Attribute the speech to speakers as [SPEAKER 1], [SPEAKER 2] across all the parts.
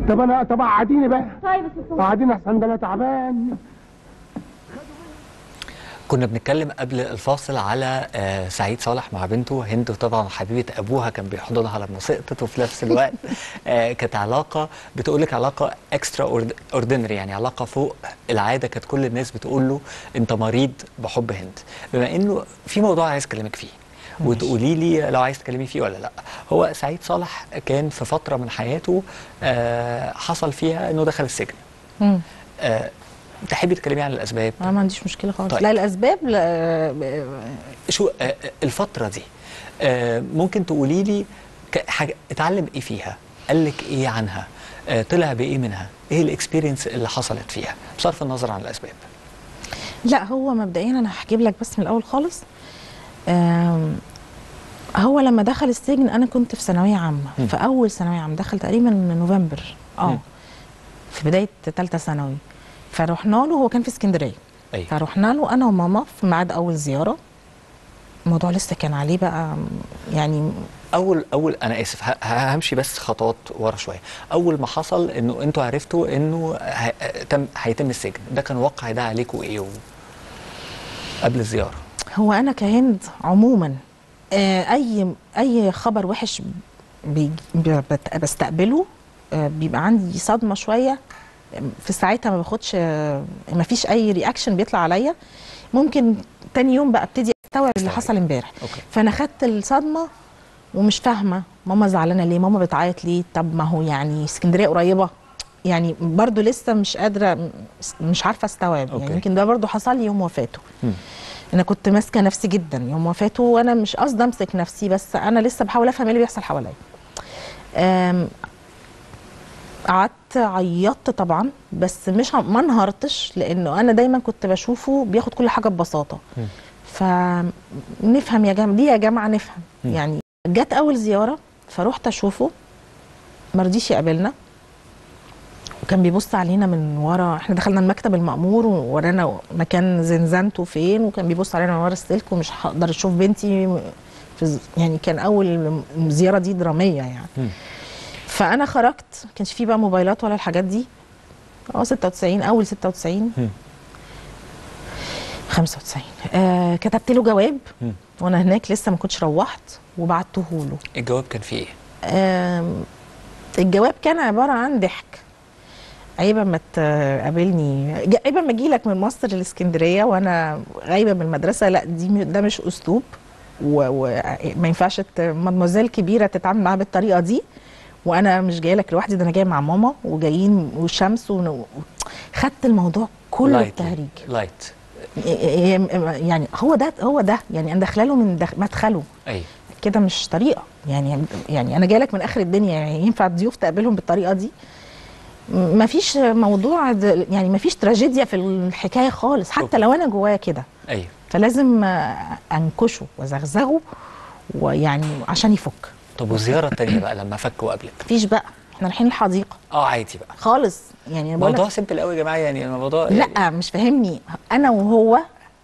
[SPEAKER 1] طب انا طب قعديني بقى
[SPEAKER 2] طيب يا ست
[SPEAKER 1] قعديني احسن ده انا تعبان
[SPEAKER 3] كنا بنتكلم قبل الفاصل على آه، سعيد صالح مع بنته هند طبعا حبيبه ابوها كان بيحضنها لما سقطت وفي نفس الوقت آه، كانت علاقه بتقول لك علاقه اكسترا اوردينري يعني علاقه فوق العاده كانت كل الناس بتقول له انت مريض بحب هند بما انه في موضوع عايز اكلمك فيه وتقولي لي لو عايز تكلمي فيه ولا لا هو سعيد صالح كان في فتره من حياته آه، حصل فيها انه دخل السجن
[SPEAKER 4] مم.
[SPEAKER 3] آه، تحبي تتكلمي عن الاسباب
[SPEAKER 4] انا ما عنديش مشكله خالص
[SPEAKER 3] طيب.
[SPEAKER 4] لا الاسباب لا آه،
[SPEAKER 3] شو آه، آه، الفترة دي آه، ممكن تقولي لي ك- حاجة اتعلم ايه فيها؟ قال لك ايه عنها؟ آه، طلع بايه منها؟ ايه الاكسبيرينس اللي حصلت فيها؟ بصرف النظر عن الاسباب.
[SPEAKER 4] لا هو مبدئيا انا هجيب لك بس من الاول خالص آم، هو لما دخل السجن انا كنت في ثانويه عامه
[SPEAKER 3] مم.
[SPEAKER 4] في اول ثانويه عامه دخل تقريبا نوفمبر
[SPEAKER 3] مم.
[SPEAKER 4] اه في بدايه ثالثه ثانوي فرحنا له هو كان في اسكندريه
[SPEAKER 3] ايوه
[SPEAKER 4] فرحنا له انا وماما في ميعاد اول زياره الموضوع لسه كان عليه بقى يعني
[SPEAKER 3] اول اول انا اسف ه- ه- همشي بس خطوات ورا شويه. اول ما حصل انه انتوا عرفتوا انه ه- تم هيتم السجن، ده كان واقع ده عليكم ايه و... قبل الزياره؟
[SPEAKER 4] هو انا كهند عموما آه، اي اي خبر وحش بي- ب- بت- بستقبله آه، بيبقى عندي صدمه شويه في ساعتها ما باخدش آه، ما فيش اي رياكشن بيطلع عليا ممكن تاني يوم بقى ابتدي استوعب اللي
[SPEAKER 3] استوعب.
[SPEAKER 4] حصل امبارح
[SPEAKER 3] اوكي.
[SPEAKER 4] فانا خدت الصدمه ومش فاهمه ماما زعلانه ليه ماما بتعيط ليه طب ما هو يعني اسكندريه قريبه يعني برضو لسه مش قادره مش عارفه استوعب
[SPEAKER 3] أوكي.
[SPEAKER 4] يعني يمكن ده برضو حصل لي يوم وفاته
[SPEAKER 3] مم.
[SPEAKER 4] انا كنت ماسكه نفسي جدا يوم وفاته وانا مش قصدي امسك نفسي بس انا لسه بحاول افهم ايه اللي بيحصل حواليا أم، قعدت عيطت طبعا بس مش ه- ما انهارتش لانه انا دايما كنت بشوفه بياخد كل حاجه ببساطه
[SPEAKER 3] مم.
[SPEAKER 4] فنفهم يا جماعه ليه يا جماعه نفهم
[SPEAKER 3] مم.
[SPEAKER 4] يعني جت اول زياره فروحت اشوفه ما رضيش يقابلنا وكان بيبص علينا من ورا احنا دخلنا المكتب المأمور وورانا مكان زنزانته فين وكان بيبص علينا من ورا السلك ومش هقدر اشوف بنتي في ز- يعني كان اول زياره دي دراميه يعني
[SPEAKER 3] مم.
[SPEAKER 4] فانا خرجت ما كانش في بقى موبايلات ولا الحاجات دي اه 96 اول 96
[SPEAKER 3] مم.
[SPEAKER 4] 95 آه كتبت له جواب
[SPEAKER 3] مم.
[SPEAKER 4] وانا هناك لسه ما كنتش روحت وبعته له
[SPEAKER 3] الجواب كان فيه ايه؟
[SPEAKER 4] آم، الجواب كان عباره عن ضحك عيب اما تقابلني ج- عيب اما اجي لك من مصر لاسكندريه وانا غايبه من المدرسه لا دي م- ده مش اسلوب وما ينفعش ت- مدموزيل كبيره تتعامل معاها بالطريقه دي وانا مش جايه لك لوحدي ده انا جايه مع ماما وجايين والشمس ون- و... خدت الموضوع كله
[SPEAKER 3] Lightly.
[SPEAKER 4] التهريج
[SPEAKER 3] لايت
[SPEAKER 4] يعني هو ده هو ده يعني انا داخله له من دخ... مدخله
[SPEAKER 3] ايوه
[SPEAKER 4] كده مش طريقه يعني يعني انا جايه لك من اخر الدنيا يعني ينفع الضيوف تقابلهم بالطريقه دي ما فيش موضوع د- يعني ما فيش تراجيديا في الحكايه خالص حتى
[SPEAKER 3] أوكي.
[SPEAKER 4] لو انا جوايا كده
[SPEAKER 3] ايوه
[SPEAKER 4] فلازم آه، انكشه وازغزغه ويعني عشان يفك
[SPEAKER 3] طب والزياره الثانيه بقى لما فك وقابلك؟
[SPEAKER 4] مفيش بقى احنا رايحين الحديقه
[SPEAKER 3] اه عادي بقى
[SPEAKER 4] خالص يعني انا بقول
[SPEAKER 3] موضوع
[SPEAKER 4] لك
[SPEAKER 3] سيمبل قوي يا جماعه يعني الموضوع
[SPEAKER 4] لا مش فاهمني انا وهو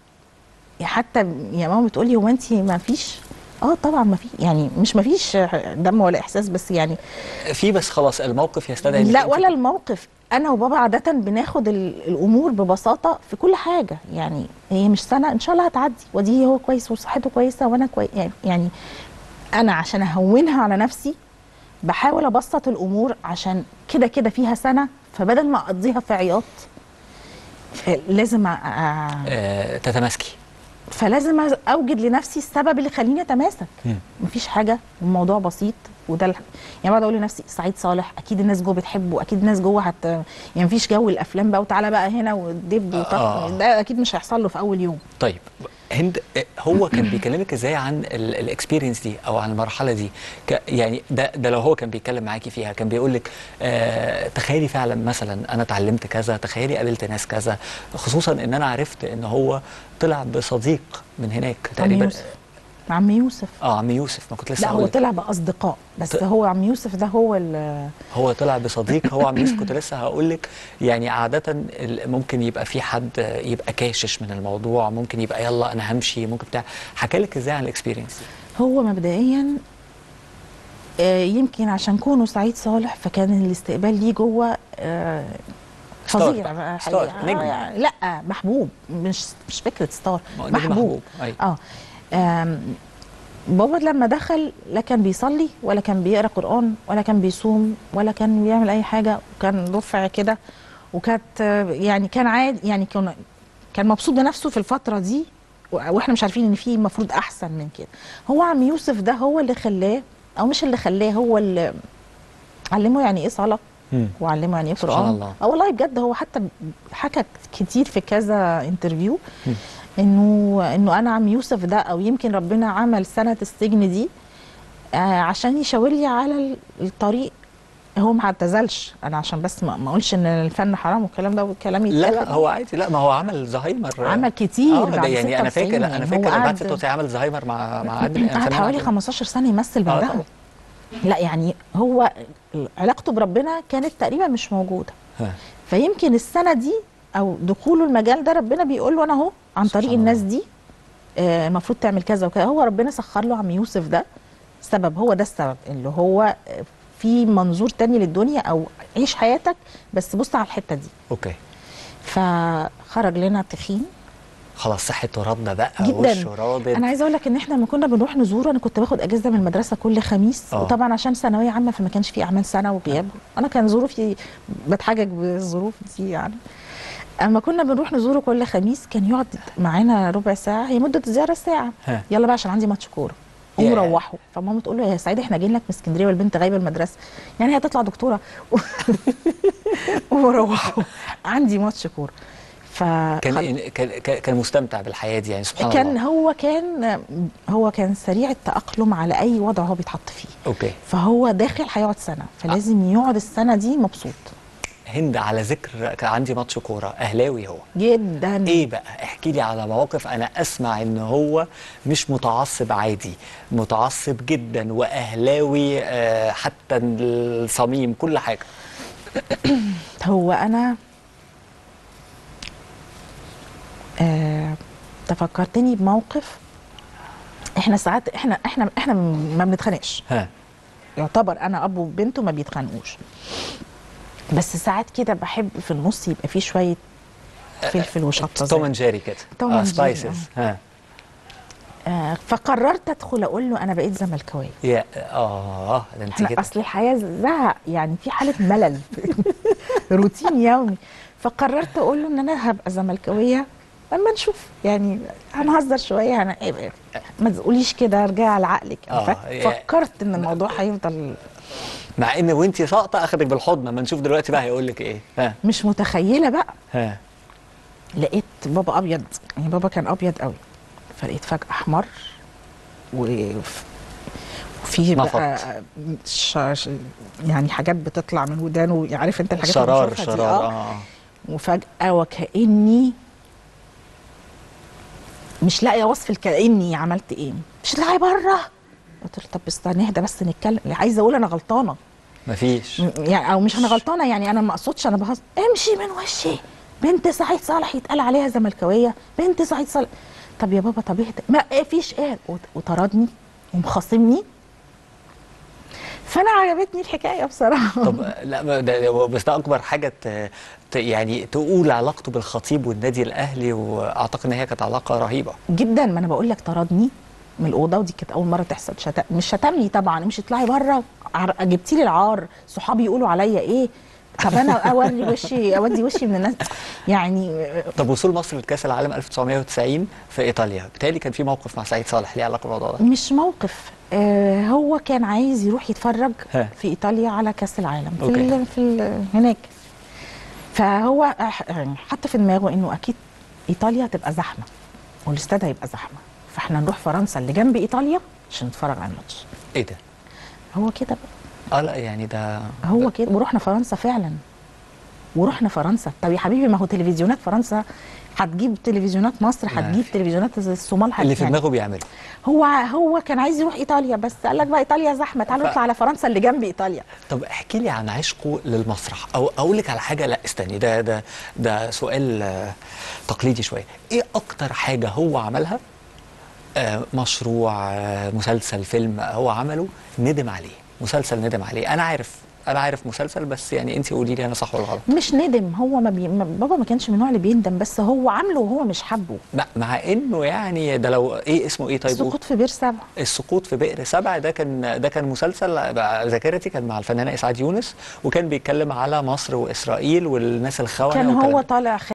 [SPEAKER 4] حتى يا ماما بتقول لي هو انت ما فيش اه طبعا ما في يعني مش ما فيش دم ولا احساس بس يعني
[SPEAKER 3] في بس خلاص الموقف يستدعي إنك
[SPEAKER 4] لا
[SPEAKER 3] أنت-
[SPEAKER 4] ولا الموقف انا وبابا عاده بناخد ال- الامور ببساطه في كل حاجه يعني هي مش سنه ان شاء الله هتعدي ودي هو كويس وصحته كويسه وانا كويس يعني انا عشان اهونها على نفسي بحاول ابسط الامور عشان كده كده فيها سنه فبدل ما اقضيها في عياط لازم أ... أ...
[SPEAKER 3] آه تتماسكي
[SPEAKER 4] فلازم أز- اوجد لنفسي السبب اللي يخليني اتماسك
[SPEAKER 3] مم.
[SPEAKER 4] مفيش حاجه الموضوع بسيط وده الح... يعني بقعد اقول لنفسي سعيد صالح اكيد الناس جوه بتحبه اكيد الناس جوه هت يعني مفيش جو الافلام بقى وتعالى بقى هنا ودب وطق
[SPEAKER 3] آه.
[SPEAKER 4] ده اكيد مش هيحصل له في اول يوم
[SPEAKER 3] طيب هند آه، هو كان بيكلمك ازاي عن الاكسبيرينس دي او عن المرحله دي ك يعني ده ده لو هو كان بيتكلم معاكي فيها كان بيقول لك آه تخيلي فعلا مثلا انا اتعلمت كذا تخيلي قابلت ناس كذا خصوصا ان انا عرفت ان هو طلع بصديق من هناك
[SPEAKER 4] عم
[SPEAKER 3] تقريبا
[SPEAKER 4] يوسف عم يوسف
[SPEAKER 3] اه عم يوسف ما كنت لسه
[SPEAKER 4] لا هو
[SPEAKER 3] هقول
[SPEAKER 4] طلع باصدقاء بس
[SPEAKER 3] ط-
[SPEAKER 4] هو عم يوسف ده هو ال-
[SPEAKER 3] هو طلع بصديق هو عم يوسف كنت لسه هقول لك يعني عاده ال- ممكن يبقى في حد يبقى كاشش من الموضوع ممكن يبقى يلا انا همشي ممكن بتاع حكى لك ازاي عن الاكسبيرينس دي
[SPEAKER 4] هو مبدئيا آه، يمكن عشان كونه سعيد صالح فكان الاستقبال ليه جوه آه،
[SPEAKER 3] ستار
[SPEAKER 4] فظيع
[SPEAKER 3] بقى.
[SPEAKER 4] بقى
[SPEAKER 3] ستار،
[SPEAKER 4] حقيقة.
[SPEAKER 3] نجم.
[SPEAKER 4] آه، يعني لا محبوب مش مش فكره ستار
[SPEAKER 3] ما هو نجم
[SPEAKER 4] محبوب,
[SPEAKER 3] محبوب، أيوة.
[SPEAKER 4] اه آم، بابا لما دخل لا كان بيصلي ولا كان بيقرا قران ولا كان بيصوم ولا كان بيعمل اي حاجه وكان رفع كده وكانت آه، يعني كان عادي يعني كان كان مبسوط بنفسه في الفتره دي و- واحنا مش عارفين ان في المفروض احسن من كده هو عم يوسف ده هو اللي خلاه او مش اللي خلاه هو اللي علمه يعني ايه صلاه
[SPEAKER 3] مم.
[SPEAKER 4] وعلمه يعني ايه
[SPEAKER 3] سبحان
[SPEAKER 4] قران
[SPEAKER 3] الله.
[SPEAKER 4] اه والله بجد هو حتى حكى كتير في كذا انترفيو انه انه انا عم يوسف ده او يمكن ربنا عمل سنه السجن دي آه عشان يشاور لي على ال- الطريق هو ما اعتزلش انا عشان بس ما ما اقولش ان الفن حرام والكلام ده والكلام
[SPEAKER 3] لا
[SPEAKER 4] يتقال
[SPEAKER 3] لا هو عادي لا ما هو عمل زهايمر
[SPEAKER 4] عمل كتير
[SPEAKER 3] اه ده
[SPEAKER 4] بعد
[SPEAKER 3] يعني انا
[SPEAKER 4] 96
[SPEAKER 3] فاكر لا انا
[SPEAKER 4] يعني
[SPEAKER 3] فاكر
[SPEAKER 4] هو
[SPEAKER 3] بعد
[SPEAKER 4] قعد-
[SPEAKER 3] 96 عمل زهايمر مع مع عادل
[SPEAKER 4] قعد
[SPEAKER 3] سمير
[SPEAKER 4] حوالي
[SPEAKER 3] عادل.
[SPEAKER 4] 15 سنه يمثل
[SPEAKER 3] اه
[SPEAKER 4] بعدها
[SPEAKER 3] طبعا
[SPEAKER 4] لا يعني هو علاقته بربنا كانت تقريبا مش موجوده
[SPEAKER 3] ها.
[SPEAKER 4] فيمكن السنه دي او دخوله المجال ده ربنا بيقول له انا اهو عن طريق
[SPEAKER 3] سبحان
[SPEAKER 4] الناس
[SPEAKER 3] الله.
[SPEAKER 4] دي آه، المفروض تعمل كذا وكذا هو ربنا سخر له عم يوسف ده سبب هو ده السبب اللي هو آه، في منظور تاني للدنيا او عيش حياتك بس بص على الحته دي
[SPEAKER 3] اوكي
[SPEAKER 4] فخرج لنا تخين
[SPEAKER 3] خلاص صحة ترابنا بقى
[SPEAKER 4] جدا
[SPEAKER 3] وشه رادد
[SPEAKER 4] انا عايزه اقول لك ان احنا لما كنا بنروح نزوره انا كنت باخد اجازه من المدرسه كل خميس
[SPEAKER 3] آه.
[SPEAKER 4] وطبعا عشان ثانويه عامه فما كانش في اعمال سنه وغياب انا كان ظروفي بتحجج بالظروف دي يعني اما كنا بنروح نزوره كل خميس كان يقعد معانا ربع ساعه هي مده الزياره ساعه
[SPEAKER 3] ها.
[SPEAKER 4] يلا بقى عشان عندي ماتش كوره قوموا
[SPEAKER 3] ياه.
[SPEAKER 4] روحوا فماما تقول له يا سعيد احنا جايين لك من اسكندريه والبنت غايبه المدرسه يعني هي هتطلع دكتوره وروحوا عندي ماتش كوره ف
[SPEAKER 3] كان كان كان- كان مستمتع بالحياة دي يعني سبحان
[SPEAKER 4] كان
[SPEAKER 3] الله
[SPEAKER 4] هو كان هو كان سريع التأقلم على أي وضع هو بيتحط فيه
[SPEAKER 3] اوكي
[SPEAKER 4] فهو داخل هيقعد سنة فلازم يقعد السنة دي مبسوط
[SPEAKER 3] هند على ذكر كان عندي ماتش كورة اهلاوي هو
[SPEAKER 4] جدا
[SPEAKER 3] ايه بقى احكي لي على مواقف انا اسمع ان هو مش متعصب عادي متعصب جدا واهلاوي آه، حتى الصميم كل حاجه
[SPEAKER 4] هو أنا آه تفكرتني بموقف احنا ساعات احنا احنا احنا ما بنتخانقش
[SPEAKER 3] ها
[SPEAKER 4] يعتبر انا اب وبنته ما بيتخانقوش بس ساعات كده بحب في النص يبقى فيه شويه فلفل وشطه
[SPEAKER 3] توم
[SPEAKER 4] زي-
[SPEAKER 3] اند جيري كده
[SPEAKER 4] توم
[SPEAKER 3] اه
[SPEAKER 4] أند جيري،
[SPEAKER 3] سبايسز ها
[SPEAKER 4] آه فقررت ادخل اقول له انا بقيت زملكاويه
[SPEAKER 3] يا اه ده انت
[SPEAKER 4] احنا
[SPEAKER 3] كده
[SPEAKER 4] اصل الحياه زهق يعني في حاله ملل روتين يومي فقررت اقول له ان انا هبقى زملكاويه اما نشوف يعني هنهزر شويه هن... ما تقوليش كده ارجع على عقلك
[SPEAKER 3] آه،
[SPEAKER 4] ف-
[SPEAKER 3] يا-
[SPEAKER 4] فكرت ان الموضوع هيفضل
[SPEAKER 3] مع ان وانت ساقطه اخدك بالحضن ما نشوف دلوقتي بقى هيقول لك ايه ها
[SPEAKER 4] مش متخيله بقى
[SPEAKER 3] ها
[SPEAKER 4] لقيت بابا ابيض يعني بابا كان ابيض قوي فلقيت فجاه احمر و وفي بقى
[SPEAKER 3] نفط.
[SPEAKER 4] ش... ش... يعني حاجات بتطلع من ودانه عارف انت الحاجات اللي
[SPEAKER 3] شرار
[SPEAKER 4] بنشوفها دي؟
[SPEAKER 3] شرار
[SPEAKER 4] آه.
[SPEAKER 3] اه
[SPEAKER 4] وفجأة وكأني مش لاقية وصف كأني عملت ايه مش تطلعي بره قلت له طب استنى اهدى بس نتكلم عايزة اقول انا غلطانة
[SPEAKER 3] مفيش
[SPEAKER 4] م- يعني او مش انا غلطانة يعني انا ما اقصدش انا بهزر امشي من وشي بنت سعيد صالح يتقال عليها زملكاوية بنت سعيد صالح طب يا بابا طب اهدى ما إيه فيش ايه وت- وطردني ومخاصمني فانا عجبتني الحكايه بصراحه
[SPEAKER 3] طب لا ما ده بس ده اكبر حاجه ت... ت... يعني تقول علاقته بالخطيب والنادي الاهلي واعتقد ان هي كانت علاقه رهيبه
[SPEAKER 4] جدا ما انا بقول لك طردني من الاوضه ودي كانت اول مره تحصل شت... مش شتمني طبعا مش اطلعي بره عر... جبتي لي العار صحابي يقولوا عليا ايه طب انا اوري وشي اودي وشي من الناس يعني
[SPEAKER 3] طب وصول مصر لكاس العالم 1990 في ايطاليا بالتالي كان في موقف مع سعيد صالح ليه علاقه بالموضوع ده
[SPEAKER 4] مش موقف آه هو كان عايز يروح يتفرج
[SPEAKER 3] ها.
[SPEAKER 4] في ايطاليا على كاس العالم في
[SPEAKER 3] أوكي.
[SPEAKER 4] ال... في ال... هناك فهو أح- يعني حط في دماغه انه اكيد ايطاليا هتبقى زحمه والاستاد هيبقى زحمه فاحنا نروح فرنسا اللي جنب ايطاليا عشان نتفرج على الماتش
[SPEAKER 3] ايه ده
[SPEAKER 4] هو كده بقى
[SPEAKER 3] اه لا يعني ده
[SPEAKER 4] هو كده ورحنا فرنسا فعلا ورحنا فرنسا طب يا حبيبي ما هو تلفزيونات فرنسا هتجيب تلفزيونات مصر
[SPEAKER 3] ما
[SPEAKER 4] هتجيب
[SPEAKER 3] في.
[SPEAKER 4] تلفزيونات الصومال هت-
[SPEAKER 3] اللي في
[SPEAKER 4] يعني
[SPEAKER 3] دماغه بيعمله
[SPEAKER 4] هو هو كان عايز يروح ايطاليا بس قال لك بقى ايطاليا زحمه تعالوا
[SPEAKER 3] ف-
[SPEAKER 4] نطلع على فرنسا اللي جنب ايطاليا
[SPEAKER 3] طب احكي لي عن عشقه للمسرح او اقول لك على حاجه لا استني ده ده ده سؤال آه، تقليدي شويه ايه اكتر حاجه هو عملها آه، مشروع آه، مسلسل فيلم هو عمله ندم عليه مسلسل ندم عليه انا عارف انا عارف مسلسل بس يعني انت قولي لي انا صح ولا غلط
[SPEAKER 4] مش ندم هو ما بي... ما- بابا ما كانش من النوع اللي بيندم بس هو عامله وهو مش حابه
[SPEAKER 3] مع- مع انه يعني ده لو ايه اسمه ايه طيب قول.
[SPEAKER 4] السقوط في بير سبع
[SPEAKER 3] السقوط في بئر سبع ده كان ده كان مسلسل بقى ذاكرتي كان مع الفنانه اسعاد يونس وكان بيتكلم على مصر واسرائيل والناس الخونه
[SPEAKER 4] كان
[SPEAKER 3] والكلام
[SPEAKER 4] هو
[SPEAKER 3] ده.
[SPEAKER 4] طالع